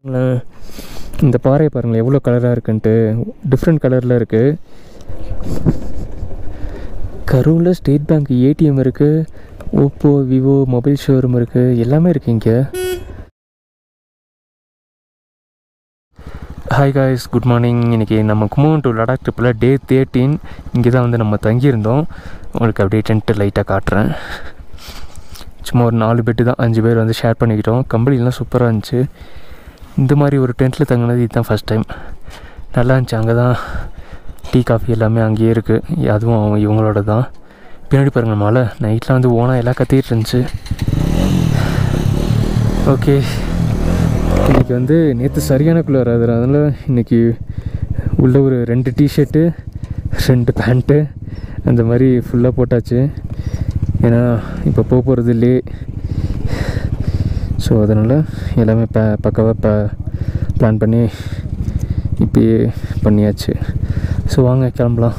பாருங்களேன். இந்த பாறை பாருங்களேன் எவ்வளோ கலராக இருக்குன்ட்டு டிஃப்ரெண்ட் கலரில் இருக்குது கரூரில் ஸ்டேட் பேங்க் ஏடிஎம் இருக்குது ஓப்போ விவோ மொபைல் ஷோரூம் இருக்குது எல்லாமே இருக்குது இங்கே ஹாய் காய்ஸ் குட் மார்னிங் இன்றைக்கி நம்ம கும்பகோணம் டு லடாக் ட்ரிப்பில் டே தேர்ட்டீன் இங்கே தான் வந்து நம்ம தங்கியிருந்தோம் உங்களுக்கு அப்படியே டென்ட்டு லைட்டாக காட்டுறேன் சும்மா ஒரு நாலு பெட்டு தான் அஞ்சு பேர் வந்து ஷேர் பண்ணிக்கிட்டோம் கம்பெனிலாம் சூப்பராக இருந்துச்சு இந்த மாதிரி ஒரு டென்ட்டில் தங்கினது இதுதான் ஃபஸ்ட் டைம் நல்லா இருந்துச்சு அங்கே தான் டீ காஃபி எல்லாமே அங்கேயே இருக்குது அதுவும் அவங்க இவங்களோட தான் பின்னாடி பாருங்கள் மழை நைட்டில் வந்து ஓனா எல்லாம் கத்திட்டு இருந்துச்சு ஓகே இன்றைக்கி வந்து நேற்று சரியான குளிர் அதனால் இன்றைக்கி உள்ள ஒரு ரெண்டு டிஷர்ட்டு ரெண்டு பேண்ட்டு அந்த மாதிரி ஃபுல்லாக போட்டாச்சு ஏன்னா இப்போ போக போகிறது லே ஸோ அதனால் எல்லாமே ப பக்காவாக ப பிளான் பண்ணி இப்பயே பண்ணியாச்சு ஸோ வாங்க கிளம்பலாம்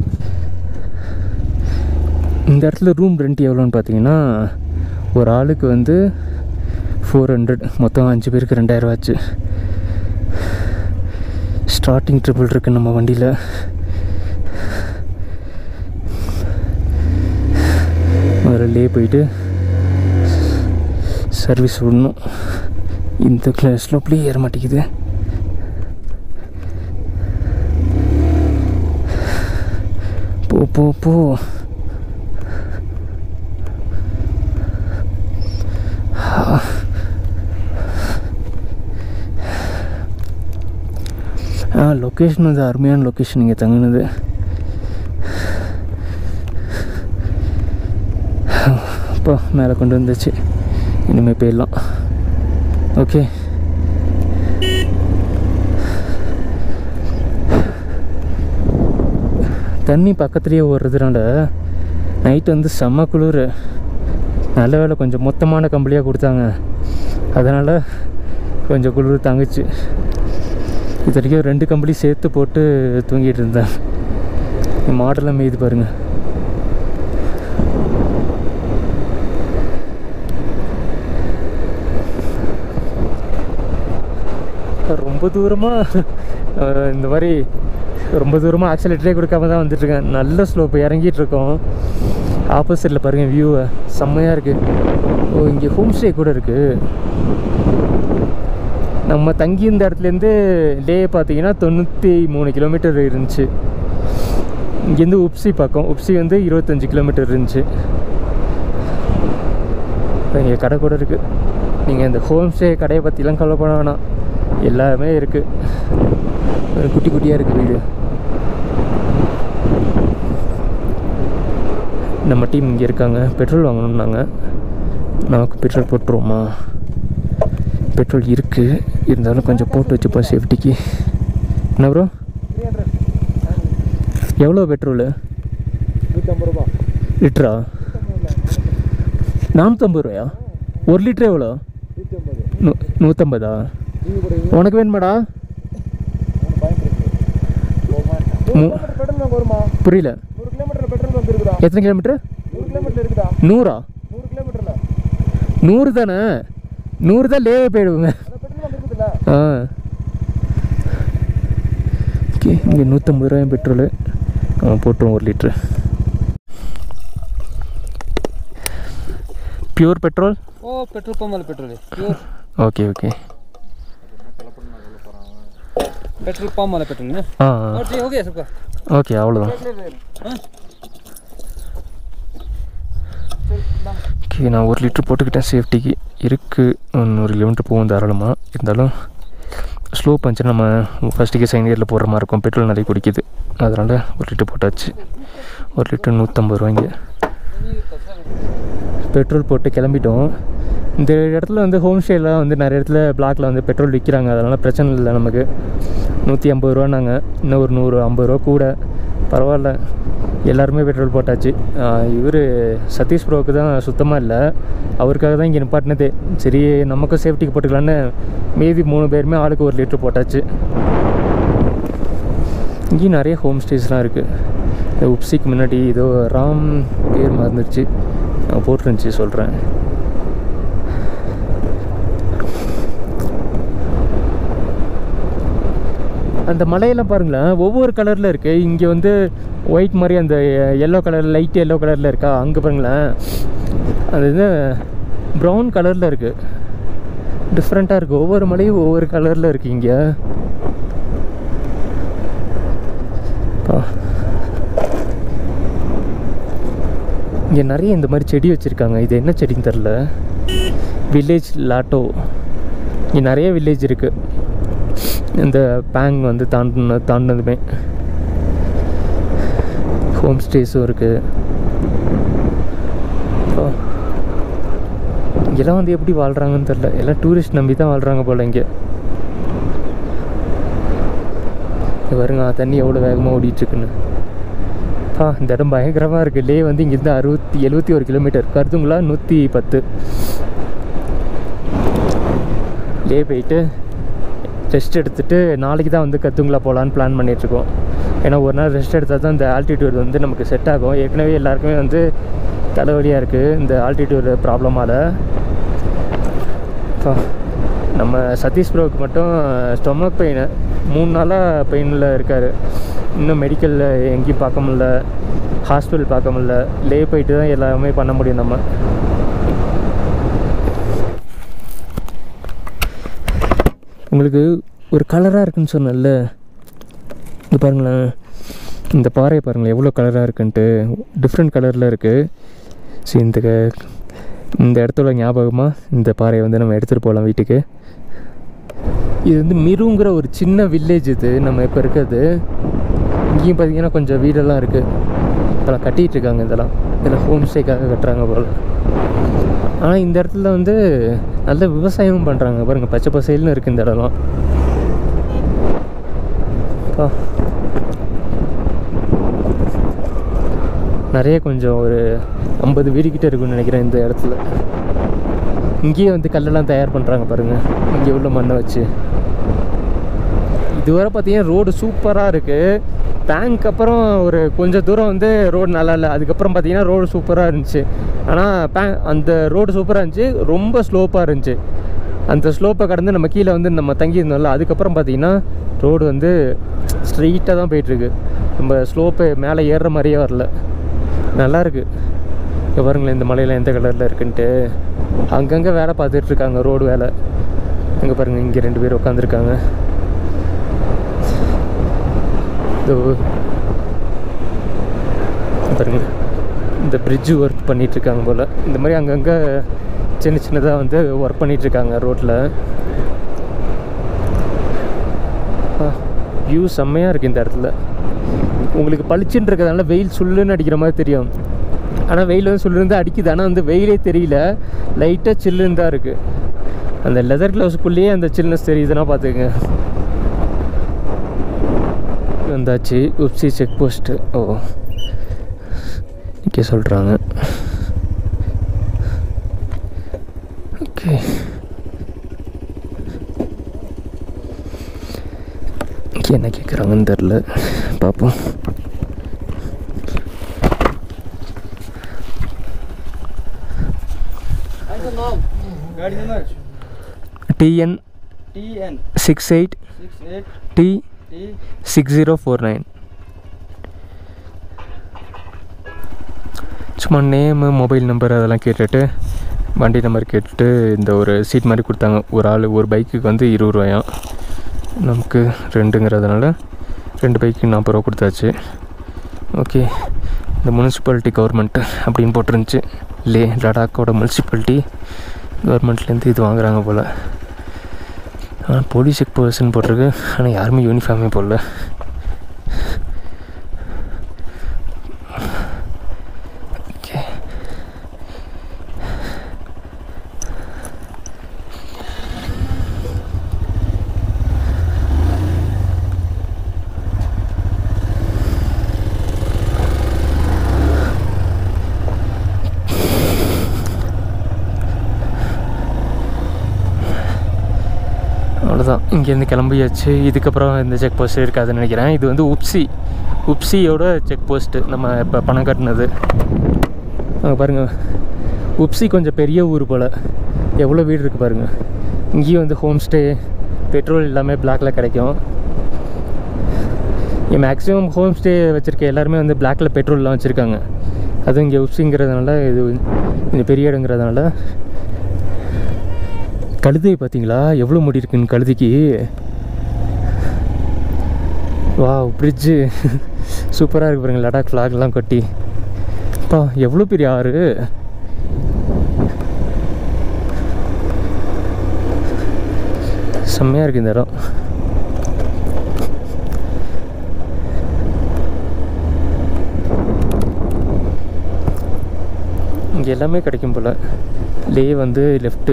இந்த இடத்துல ரூம் ரெண்ட் எவ்வளோன்னு பார்த்தீங்கன்னா ஒரு ஆளுக்கு வந்து ஃபோர் ஹண்ட்ரட் மொத்தம் அஞ்சு பேருக்கு ரெண்டாயிரம் ஆச்சு ஸ்டார்டிங் ட்ரிபிள் இருக்குது நம்ம வண்டியில் முதல்ல போயிட்டு சர்வீஸ் விடணும் இந்த ஸ்லோப்லேயே ஏற மாட்டேங்குது போ போ போ ஆ லொக்கேஷன் வந்து அருமையான லொக்கேஷன் இங்கே தங்கினது அப்பா மேலே கொண்டு வந்துச்சு இனிமேல் போயிடலாம் ஓகே தண்ணி பக்கத்துலேயே ஓடுறதுனால நைட் வந்து செம்ம குளிர் நல்ல வேலை கொஞ்சம் மொத்தமான கம்பளியாக கொடுத்தாங்க அதனால் கொஞ்சம் குளிர் தாங்குச்சு இது வரைக்கும் ரெண்டு கம்பளி சேர்த்து போட்டு தூங்கிட்டு இருந்தேன் மாடெல்லாம் மேய்து பாருங்கள் ரொம்ப தூரமாக இந்த மாதிரி ரொம்ப தூரமாக ஆக்சிலேட்டரே கொடுக்காம தான் வந்துட்டுருக்கேன் நல்ல ஸ்லோப்பு இறங்கிட்டு இருக்கோம் ஆப்போசிட்டில் பாருங்கள் வியூவை செம்மையாக இருக்குது ஓ இங்கே ஹோம் ஸ்டே கூட இருக்குது நம்ம தங்கி இருந்த இடத்துலேருந்து லே பார்த்தீங்கன்னா தொண்ணூற்றி மூணு கிலோமீட்டர் இருந்துச்சு இங்கேருந்து உப்சி பக்கம் உப்சி வந்து இருபத்தஞ்சி கிலோமீட்டர் இருந்துச்சு இங்கே கடை கூட இருக்குது நீங்கள் இந்த ஹோம் ஸ்டே கடையை பற்றிலாம் கவலைப்பட வேணாம் எல்லாமே இருக்குது குட்டி குட்டியாக இருக்குது வீடு நம்ம டீம் இங்கே இருக்காங்க பெட்ரோல் வாங்கணும்னாங்க நமக்கு பெட்ரோல் போட்டுருவோமா பெட்ரோல் இருக்குது இருந்தாலும் கொஞ்சம் போட்டு வச்சுப்போம் சேஃப்டிக்கு என்ன ப்ரோ எவ்வளோ பெட்ரோலு நூற்றம்பது ரூபா லிட்டரா நானூற்றம்பது ரூபாயா ஒரு லிட்டர் எவ்வளோ நூற்றம்பது நூ நூற்றம்பதா நீங்கள் கூட உனக்கு வேணுமாடா மு- பெட்ரோல் பங்க் வருமா புரியல நூறு கிலோமீட்டர் பெட்ரோல் பங்க் இருக்குதா எத்தனை கிலோமீட்டர் நூறு கிலோமீட்டர் இருக்குதா நூறா நூறு கிலோமீட்டர்ல நூறு தானே நூறு தான் லேவே போயிடுவோங்க அந்த பெட்ரோல் பங்க் இருக்குதுல்ல ஆ ஓகே இங்கே நூற்றம்பது ரூபாயும் பெட்ரோலு போட்டுருவோம் ஒரு litre pure petrol oh petrol pump वाला पेट्रोल है pure okay okay petrol pump वाला पेट्रोल ना ஆ और ठीक हो गया सबका ஓகே அவ்வளோதான் हाँ ஓகே நான் ஒரு லிட்ரு போட்டுக்கிட்டேன் சேஃப்டிக்கு இருக்குது நூறு கிலோமீட்டர் போகும் தாராளமாக இருந்தாலும் ஸ்லோ பஞ்சர் நம்ம ஃபஸ்ட்டுக்கே செகண்ட் இயரில் போடுற மாதிரி இருக்கும் பெட்ரோல் நிறைய குடிக்குது அதனால் ஒரு லிட்டர் போட்டாச்சு ஒரு லிட்டர் நூற்றம்பது ரூபாய்ங்க பெட்ரோல் போட்டு கிளம்பிட்டோம் இந்த இடத்துல வந்து ஹோம் ஸ்டேலாம் வந்து நிறைய இடத்துல பிளாக்ல வந்து பெட்ரோல் விற்கிறாங்க அதனால் பிரச்சனை இல்லை நமக்கு நூற்றி ஐம்பது ரூபான்னாங்க இன்னும் ஒரு நூறு ஐம்பது ரூபா கூட பரவாயில்ல எல்லாருமே பெட்ரோல் போட்டாச்சு இவர் சதீஷ் ப்ரோவுக்கு தான் சுத்தமாக இல்லை அவருக்காக தான் இங்கே நிப்பாட்டினதே சரி நமக்கும் சேஃப்டிக்கு போட்டுக்கலான்னு மீதி மூணு பேருமே ஆளுக்கு ஒரு லிட்டர் போட்டாச்சு இங்கேயும் நிறைய ஹோம் ஸ்டேஸ்லாம் இருக்குது இந்த உப்சிக்கு முன்னாடி ஏதோ ராம் பேர் மறந்துருச்சு நான் போட்டிருந்துச்சு சொல்கிறேன் அந்த மலையெல்லாம் பாருங்களேன் ஒவ்வொரு கலரில் இருக்குது இங்கே வந்து ஒயிட் மாதிரி அந்த எல்லோ கலர் லைட் எல்லோ கலரில் இருக்கா அங்கே பாருங்களேன் அது இது ப்ரௌன் கலரில் இருக்குது டிஃப்ரெண்ட்டாக இருக்குது ஒவ்வொரு மலையும் ஒவ்வொரு கலரில் இருக்குது இங்கே இங்கே நிறைய இந்த மாதிரி செடி வச்சுருக்காங்க இது என்ன செடின்னு தெரில வில்லேஜ் லாட்டோ இங்கே நிறைய வில்லேஜ் இருக்குது இந்த பேங் வந்து தாண்டின தாண்டினதுமே ஹோம் ஸ்டேஸும் இருக்குது இங்கெல்லாம் வந்து எப்படி வாழ்கிறாங்கன்னு தெரில எல்லாம் டூரிஸ்ட் நம்பி தான் வாழ்கிறாங்க போல் இங்கே இங்க பாருங்க ஆ, தண்ணி எவ்வளோ வேகமாக ஓடிட்டுருக்குன்னு ஆ இந்த இடம் பயங்கரமாக இருக்குது லே வந்து இங்கேருந்து அறுபத்தி எழுபத்தி ஒரு கிலோமீட்டர் கருதுங்களா நூற்றி பத்து லே போயிட்டு ரெஸ்ட் எடுத்துட்டு நாளைக்கு தான் வந்து கத்துங்களா போகலான்னு பிளான் பண்ணிகிட்ருக்கோம் ஏன்னா ஒரு நாள் ரெஸ்ட் எடுத்தால் தான் இந்த ஆல்டிடியூட் வந்து நமக்கு செட் ஆகும் ஏற்கனவே எல்லாருக்குமே வந்து தலைவலியாக இருக்குது இந்த ஆல்டிடியூட் ப்ராப்ளமால் அப்பா, நம்ம சதீஷ் ப்ரோவுக்கு மட்டும் ஸ்டொமக் பெயின் மூணு நாளாக பெயினில் இருக்கார் இன்னும் மெடிக்கலில் எங்கேயும் பார்க்க முடியல ஹாஸ்பிட்டல் பார்க்க முடியல லே போயிட்டு தான் எல்லாமே பண்ண முடியும் நம்ம உங்களுக்கு ஒரு கலராக இருக்குன்னு சொன்னேன்ல இது பாருங்களேன் இந்த பாறையை பாருங்களேன் எவ்வளோ கலராக இருக்குன்ட்டு டிஃப்ரெண்ட் கலரில் இருக்குது ஸோ இந்த க- இந்த இடத்தோட ஞாபகமாக இந்த பாறையை வந்து நம்ம எடுத்துகிட்டு போகலாம் வீட்டுக்கு இது வந்து மிருங்கிற ஒரு சின்ன வில்லேஜ் இது நம்ம இப்போ இருக்கிறது இங்கேயும் பார்த்தீங்கன்னா கொஞ்சம் வீடெல்லாம் இருக்குது இதெல்லாம் கட்டிகிட்டு இருக்காங்க இதெல்லாம் இதெல்லாம் ஹோம் ஸ்டேக்காக கட்டுறாங்க போல் ஆனால் இந்த இடத்துல வந்து நல்ல விவசாயமும் பண்ணுறாங்க பாருங்கள் பச்சை பசேல்னு இருக்குது இந்த இடம்லாம் அப்பா. நிறைய கொஞ்சம் ஒரு ஐம்பது வீடு கிட்ட இருக்கும்னு நினைக்கிறேன் இந்த இடத்துல இங்கேயே வந்து கல்லெல்லாம் தயார் பண்ணுறாங்க பாருங்கள் இங்கே உள்ள மண்ணை வச்சு இதுவரை பார்த்தீங்கன்னா ரோடு சூப்பராக இருக்குது பேங்க் அப்புறம் ஒரு கொஞ்சம் தூரம் வந்து ரோடு நல்லா இல்லை அதுக்கப்புறம் பார்த்தீங்கன்னா ரோடு சூப்பராக இருந்துச்சு ஆனால் பே அந்த ரோடு சூப்பராக இருந்துச்சு ரொம்ப ஸ்லோப்பாக இருந்துச்சு அந்த ஸ்லோப்பை கடந்து நம்ம கீழே வந்து நம்ம தங்கியிருந்தோம்ல அதுக்கப்புறம் பார்த்தீங்கன்னா ரோடு வந்து ஸ்ட்ரெயிட்டாக தான் போயிட்டுருக்கு நம்ம ஸ்லோப்பு மேலே ஏறுற மாதிரியே வரல நல்லா இருக்கு இங்க பாருங்களேன் இந்த மலையில் எந்த கலரில் இருக்குன்ட்டு அங்கங்கே வேலை பார்த்துட்டு இருக்காங்க ரோடு வேலை இங்கே பாருங்கள் இங்கே ரெண்டு பேர் உட்காந்துருக்காங்க இதோ பாருங்க இந்த பிரிட்ஜு ஒர்க் பண்ணிகிட்ருக்காங்க போல் இந்த மாதிரி அங்கங்கே சின்ன சின்னதாக வந்து ஒர்க் பண்ணிகிட்ருக்காங்க ரோட்டில் வியூ செம்மையாக இருக்குது இந்த இடத்துல உங்களுக்கு பளிச்சுன்னு இருக்கிறதுனால வெயில் சுள்ளுன்னு அடிக்கிற மாதிரி தெரியும் ஆனால் வெயில் வந்து சுள்ளுன்னு தான் அடிக்குது ஆனால் வந்து வெயிலே தெரியல லைட்டாக சில்லுன்னு தான் இருக்குது அந்த லெதர் க்ளவுஸுக்குள்ளேயே அந்த சில்னஸ் தெரியுதுன்னா பார்த்துக்கங்க வந்தாச்சு உப்சி செக் போஸ்ட்டு ஓ இங்கே சொல்கிறாங்க ஓகே இங்கே என்ன கேட்குறாங்கன்னு தெரில பார்ப்போம் आयचं नाव गाडी number TN T N six eight six eight T T six zero four nine சும்மா நேமு மொபைல் நம்பர் அதெல்லாம் கேட்டுட்டு வண்டி நம்பர் கேட்டுட்டு இந்த ஒரு சீட் மாதிரி கொடுத்தாங்க ஒரு ஆள் ஒரு பைக்குக்கு வந்து இருபது ரூபாயாம் நமக்கு ரெண்டுங்கிறதுனால ரெண்டு பைக்கு நாற்பது ரூபா கொடுத்தாச்சு ஓகே இந்த முனிசிபாலிட்டி கவர்மெண்ட் அப்படின்னு போட்டிருந்துச்சு லே லடாக்கோட முனிசிபாலிட்டி கவர்மெண்ட்லேருந்து இது வாங்குறாங்க போல் ஆனால் போலீஸ் செக் போஸ்ட்னு போட்டிருக்கு ஆனால் யாருமே யூனிஃபார்மே போடல ஓகே அவ்வளோதான் இங்கேருந்து கிளம்பியாச்சு இதுக்கப்புறம் இந்த செக் போஸ்ட் இருக்காதுன்னு நினைக்கிறேன் இது வந்து உப்சி உப்சியோட செக் போஸ்ட்டு நம்ம இப்போ பணம் கட்டினது அங்கே பாருங்கள் உப்சி கொஞ்சம் பெரிய ஊர் போல் எவ்வளோ வீடு இருக்குது பாருங்கள் இங்கேயும் வந்து ஹோம் ஸ்டே பெட்ரோல் எல்லாமே பிளாக்ல கிடைக்கும் மேக்ஸிமம் ஹோம் ஸ்டே வச்சுருக்க எல்லாருமே வந்து பிளாக்ல பெட்ரோல்லாம் வச்சுருக்காங்க அதுவும் இங்கே உப்சிங்கிறதுனால இது இந்த பெரிய இடங்கிறதுனால கழுதை பார்த்தீங்களா எவ்வளோ முடி இருக்குன்னு கழுதைக்கு வா பிரிட்ஜு சூப்பராக இருக்கு பாருங்க லடாக் ஃப்ளாக்லாம் கட்டி அப்பா எவ்வளோ பெரிய ஆறு செம்மையாக இருக்குது இந்த இடம் இங்கே எல்லாமே கிடைக்கும் போல் லே வந்து லெஃப்ட்டு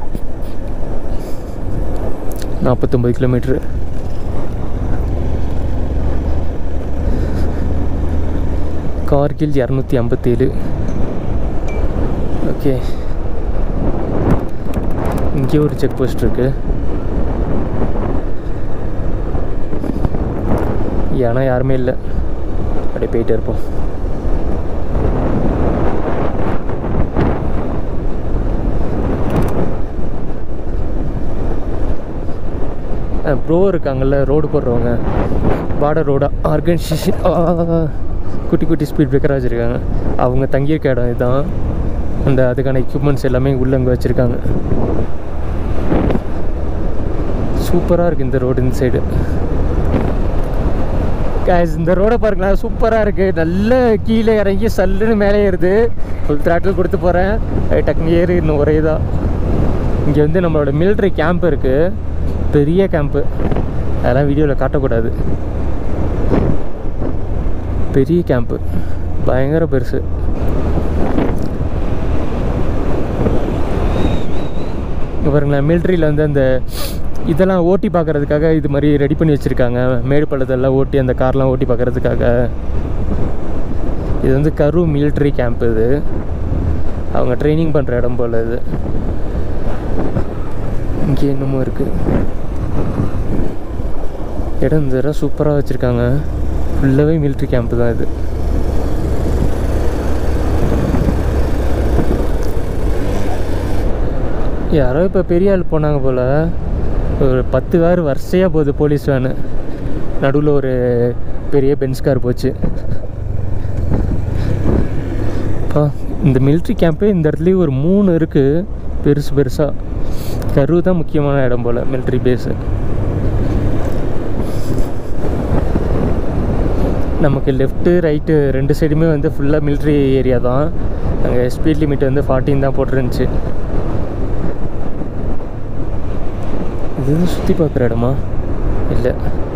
நாற்பத்தொம்பது கிலோமீட்ரு கார்கில் இரநூத்தி ஐம்பத்தேழு ஓகே இங்கே ஒரு செக் போஸ்ட் இருக்கு ஏன்னா யாருமே இல்லை அப்படியே போயிட்டே இருப்போம் ப்ரோ இருக்காங்கல்ல ரோடு போடுறவங்க பார்டர் ரோடு ஆர்கனைசேஷன் குட்டி குட்டி ஸ்பீட் பிரேக்கராக வச்சுருக்காங்க அவங்க தங்கியிருக்க இடம் இதுதான் அந்த அதுக்கான எக்யூப்மெண்ட்ஸ் எல்லாமே உள்ள அங்கே வச்சுருக்காங்க சூப்பராக இருக்குது இந்த ரோடு இந்த சைடு guys இந்த ரோடை பாருங்களேன் சூப்பராக இருக்குது நல்ல கீழே இறங்கி சல்லுன்னு மேலே ஏறுது ஃபுல் த்ராட்டில் கொடுத்து போகிறேன் டக்குனு ஏறி இன்னும் ஒரே தான் இங்கே வந்து நம்மளோட மிலிட்ரி கேம்ப் இருக்குது பெரிய கேம்ப்பு அதெல்லாம் வீடியோவில் காட்டக்கூடாது பெரிய கேம்ப்பு பயங்கர பெருசு இங்க பாருங்களேன் மிலிட்ரியில் வந்து அந்த இதெல்லாம் ஓட்டி பார்க்கறதுக்காக இது மாதிரி ரெடி பண்ணி வச்சுருக்காங்க மேடு பள்ளத்தெல்லாம் ஓட்டி அந்த கார்லாம் ஓட்டி பார்க்கறதுக்காக இது வந்து கரு மிலிட்ரி கேம்ப் இது அவங்க ட்ரைனிங் பண்ணுற இடம் போல் இது இங்கே என்னமோ இருக்குது இடம் இந்த இடம் சூப்பராக வச்சுருக்காங்க ஃபுல்லாகவே மிலிட்ரி கேம்ப் தான் இது யாரோ இப்போ பெரிய ஆள் போனாங்க போல் ஒரு பத்து கார் வரிசையாக போகுது போலீஸ் வேனு நடுவில் ஒரு பெரிய பென்ஸ் கார் போச்சு அப்பா இந்த மிலிட்ரி கேம்ப்பே இந்த இடத்துலையும் ஒரு மூணு இருக்குது பெருசு பெருசாக கரு தான் முக்கியமான இடம் போல் மிலிட்ரி பேஸு நமக்கு லெஃப்ட்டு ரைட்டு ரெண்டு சைடுமே வந்து ஃபுல்லாக மிலிட்ரி ஏரியா தான் அங்கே ஸ்பீட் லிமிட் வந்து ஃபார்ட்டின் தான் போட்டிருந்துச்சு இது எதுவும் சுற்றி பார்க்குற இடமா இல்லை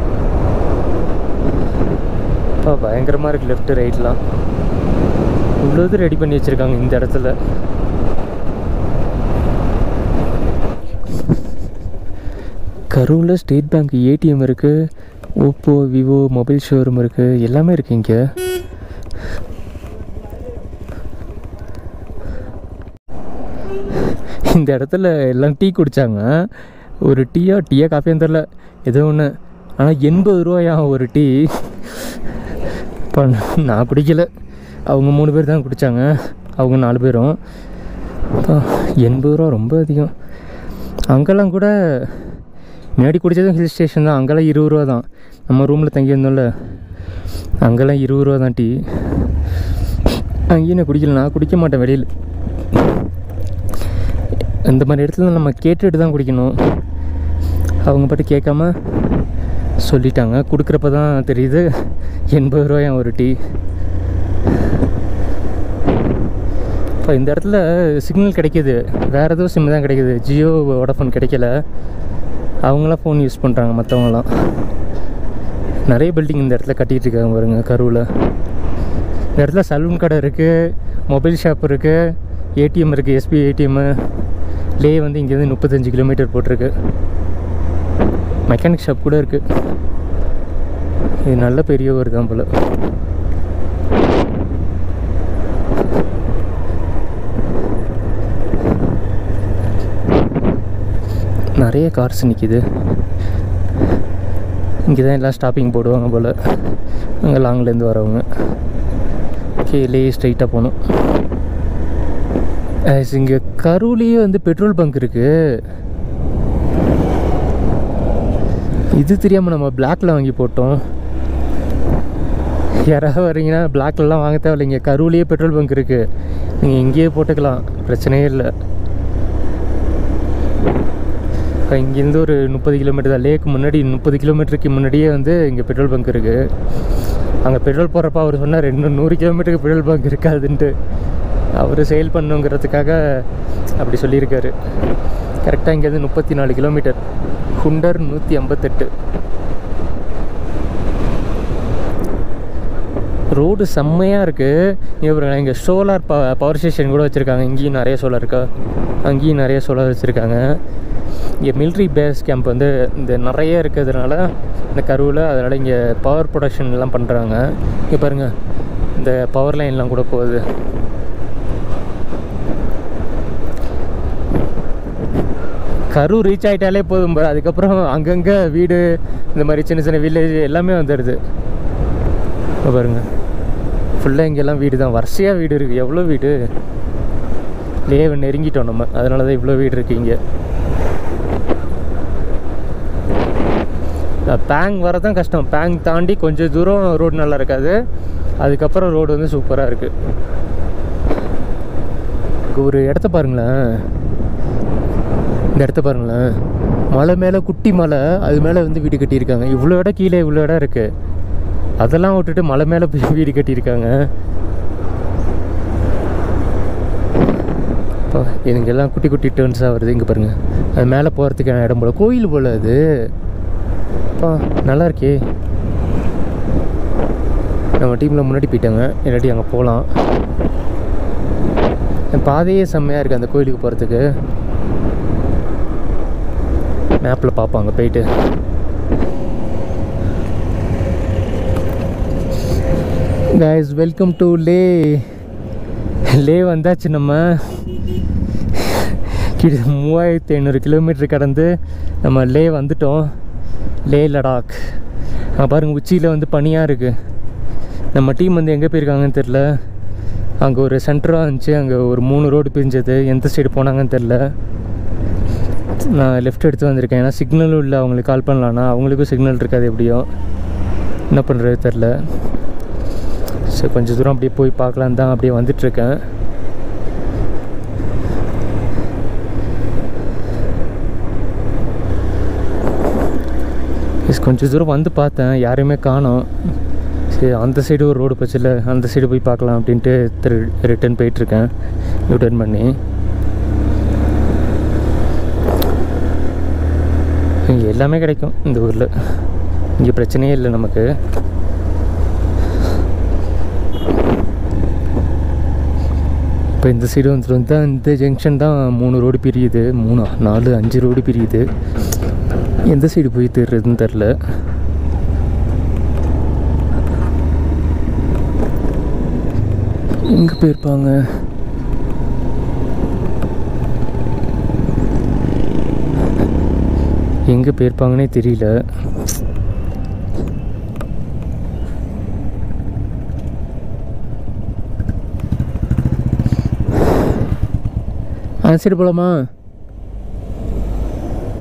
அப்பா பயங்கரமாக இருக்குது லெஃப்ட்டு ரைட்லாம் இவ்வளோது ரெடி பண்ணி வச்சுருக்காங்க இந்த இடத்துல கரூரில் ஸ்டேட் பேங்க் ஏடிஎம் இருக்குது ஓப்போ விவோ மொபைல் ஷோரூம் இருக்குது எல்லாமே இருக்குது இங்கே இந்த இடத்துல எல்லாம் டீ குடித்தாங்க ஒரு டீயா டீயா காஃபியும் தெரில ஏதோ ஒன்று ஆனால் எண்பது ரூபாயா ஒரு டீ இப்போ நான் குடிக்கல அவங்க மூணு பேர் தான் குடித்தாங்க அவங்க நாலு பேரும் அப்பா, எண்பது ரூபா ரொம்ப அதிகம் அங்கெல்லாம் கூட முன்னாடி குடித்ததும் ஹில் ஸ்டேஷன் தான் அங்கெல்லாம் இருபது ரூபா தான் நம்ம ரூமில் தங்கியிருந்தோம்ல அங்கெல்லாம் இருபது ரூபா தான் டீ அங்கேயும் நான் குடிக்கல நான் குடிக்க மாட்டேன் வெளியில் இந்த மாதிரி இடத்துல நம்ம கேட்டுட்டு தான் குடிக்கணும் அவங்க பாட்டு கேட்காம சொல்லிட்டாங்க கொடுக்குறப்ப தான் தெரியுது எண்பது ரூபாயா ஒரு டீ இப்போ இந்த இடத்துல சிக்னல் கிடைக்கிது வேறு ஏதோ சிம் தான் கிடைக்கிது ஜியோ வோடஃபோன் கிடைக்கல அவங்களாம் ஃபோன் யூஸ் பண்ணுறாங்க மற்றவங்களாம் நிறைய பில்டிங் இந்த இடத்துல கட்டிகிட்டு இருக்காங்க பாருங்க கரூவில் இந்த இடத்துல சலூன் கடை இருக்குது மொபைல் ஷாப் இருக்குது ஏடிஎம் இருக்குது எஸ்பிஐ ஏடிஎம்மு லே வந்து இங்கேருந்து முப்பத்தஞ்சு கிலோமீட்டர் போட்டிருக்கு மெக்கானிக் ஷாப் கூட இருக்குது இது நல்ல பெரிய ஊர் தான் போல் நிறைய கார்ஸ் நிற்கிது இங்கே தான் எல்லாம் ஸ்டாப்பிங் போடுவாங்க போல் அங்கே லாங்லேருந்து வரவங்க கீழே ஸ்ட்ரைட்டாக போகணும் இங்கே கரூர்லேயே வந்து பெட்ரோல் பங்க் இருக்குது இது தெரியாமல் நம்ம பிளாக்ல வாங்கி போட்டோம் யாராவது வரீங்கன்னா பிளாக்லலாம் வாங்க தேவையில்லைங்க கரூர்லேயே பெட்ரோல் பங்க் இருக்குது நீங்கள் இங்கேயே போட்டுக்கலாம் பிரச்சனையே இல்லை இப்போ இங்கேருந்து ஒரு முப்பது கிலோமீட்டர் தான் லேக்கு முன்னாடி முப்பது கிலோமீட்டருக்கு முன்னாடியே வந்து இங்கே பெட்ரோல் பங்க் இருக்குது அங்கே பெட்ரோல் போடுறப்ப அவர் சொன்னார் ரெண்டு நூறு கிலோமீட்டருக்கு பெட்ரோல் பங்க் இருக்காதுன்ட்டு அவர் சேல் பண்ணுங்கிறதுக்காக அப்படி சொல்லியிருக்காரு கரெக்டாக இங்கேருந்து முப்பத்தி நாலு கிலோமீட்டர் ஹுண்டர் நூற்றி ஐம்பத்தெட்டு ரோடு செம்மையாக இருக்குது இங்கே இங்கே சோலார் ப பவர் ஸ்டேஷன் கூட வச்சுருக்காங்க இங்கேயும் நிறைய சோலார் இருக்கா அங்கேயும் நிறைய சோலார் வச்சுருக்காங்க இங்கே மிலிட்ரி பேஸ் கேம்ப் வந்து இந்த நிறைய இருக்கிறதுனால இந்த கருவில் அதனால் இங்கே பவர் ப்ரொடக்ஷன் எல்லாம் பண்ணுறாங்க இங்கே பாருங்கள் இந்த பவர் லைன்லாம் கூட போகுது கரூர் ரீச் ஆகிட்டாலே போதும் bro. அதுக்கப்புறம் அங்கங்கே வீடு இந்த மாதிரி சின்ன சின்ன வில்லேஜ் எல்லாமே வந்துடுது இப்போ பாருங்க ஃபுல்லாக இங்கெல்லாம் வீடு தான் வரிசையாக வீடு இருக்குது எவ்வளோ வீடு லேவை நெருங்கிட்டோம் நம்ம அதனால தான் இவ்வளோ வீடு இருக்குது இங்கே பேங் வரதான் கஷ்டம் பேங் தாண்டி கொஞ்சம் தூரம் ரோடு நல்லா இருக்காது அதுக்கப்புறம் ரோடு வந்து சூப்பராக இருக்குது ஒரு இடத்த பாருங்களேன் இந்த இடத்த பாருங்களேன் மலை மேலே குட்டி மலை அது மேலே வந்து வீடு கட்டியிருக்காங்க இவ்வளோ இடம் கீழே இவ்வளோ இடம் இருக்குது அதெல்லாம் விட்டுட்டு மலை மேலே போய் வீடு கட்டியிருக்காங்க அப்பா இதுங்க எல்லாம் குட்டி குட்டி டேர்ன்ஸாக வருது இங்கே பாருங்கள் அது மேலே போகிறதுக்கான இடம் போல் கோயில் போல் அது அப்பா நல்லா இருக்கே நம்ம டீமில் முன்னாடி போயிட்டாங்க இல்லாட்டி அங்கே போகலாம் பாதையே செம்மையாக இருக்குது அந்த கோயிலுக்கு போகிறதுக்கு மேப்பில் பார்ப்பாங்க போயிட்டு guys welcome to Leh Leh வந்தாச்சு நம்ம கிட்ட மூவாயிரத்தி ஐநூறு கிலோமீட்டர் கடந்து நம்ம லே வந்துட்டோம் லே லடாக் அங்கே பாருங்கள் உச்சியில் வந்து பனியாக இருக்குது நம்ம டீம் வந்து எங்கே போயிருக்காங்கன்னு தெரில அங்கே ஒரு சென்டராக இருந்துச்சு அங்கே ஒரு மூணு ரோடு பிரிஞ்சது எந்த சைடு போனாங்கன்னு தெரில நான் லெஃப்ட் எடுத்து வந்திருக்கேன் ஏன்னா சிக்னலும் இல்லை அவங்களுக்கு கால் பண்ணலான்னா அவங்களுக்கும் சிக்னல் இருக்காது எப்படியும் என்ன பண்ணுறது தெரில சரி கொஞ்சம் தூரம் அப்படியே போய் பார்க்கலாம் தான் அப்படியே வந்துட்டுருக்கேன் எஸ் கொஞ்சம் தூரம் வந்து பார்த்தேன் யாரையுமே காணோம் சரி அந்த சைடு ஒரு ரோடு போச்சுல அந்த சைடு போய் பார்க்கலாம் அப்படின்ட்டு திரு ரிட்டர்ன் போயிட்டுருக்கேன் ரிட்டர்ன் பண்ணி இங்கே எல்லாமே கிடைக்கும் இந்த ஊரில் இங்கே பிரச்சனையே இல்லை நமக்கு இப்போ இந்த சைடு வந்துட்டு வந்து இந்த ஜங்ஷன் தான் மூணு ரோடு பிரியுது மூணு நாலு அஞ்சு ரோடு பிரியுது எந்த சைடு போய் தேடுறதுன்னு தெரில எங்கே போயிருப்பாங்க எங்கே போயிருப்பாங்கன்னே தெரியல அந்த சைடு போகலாமா